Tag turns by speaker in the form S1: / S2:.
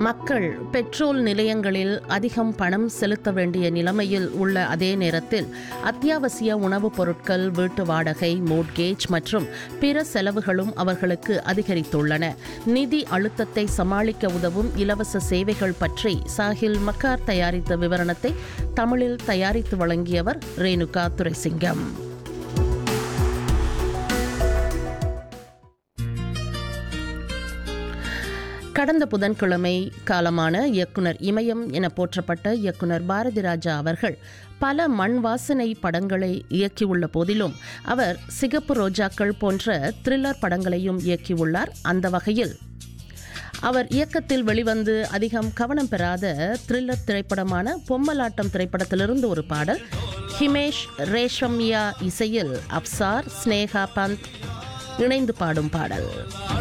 S1: மக்கள் பெட்ரோல் நிலையங்களில் அதிகம் பணம் செலுத்த வேண்டிய நிலைமையில் உள்ள அதே நேரத்தில் அத்தியாவசிய உணவுப் பொருட்கள் வீட்டு வாடகை மோட்கேஜ் மற்றும் பிற செலவுகளும் அவர்களுக்கு அதிகரித்துள்ளன நிதி அழுத்தத்தை சமாளிக்க உதவும் இலவச சேவைகள் பற்றி சாஹில் மக்கார் தயாரித்த விவரணத்தை தமிழில் தயாரித்து வழங்கியவர் ரேணுகா துரைசிங்கம் கடந்த புதன்கிழமை காலமான இயக்குனர் இமயம் என போற்றப்பட்ட இயக்குனர் பாரதி ராஜா அவர்கள் பல மண் வாசனை படங்களை இயக்கியுள்ள போதிலும் அவர் சிகப்பு ரோஜாக்கள் போன்ற த்ரில்லர் படங்களையும் இயக்கியுள்ளார் அந்த வகையில் அவர் இயக்கத்தில் வெளிவந்து அதிகம் கவனம் பெறாத த்ரில்லர் திரைப்படமான பொம்மலாட்டம் திரைப்படத்திலிருந்து ஒரு பாடல் ஹிமேஷ் ரேஷம்யா இசையில் அப்சார் ஸ்னேகா பந்த் இணைந்து பாடும் பாடல்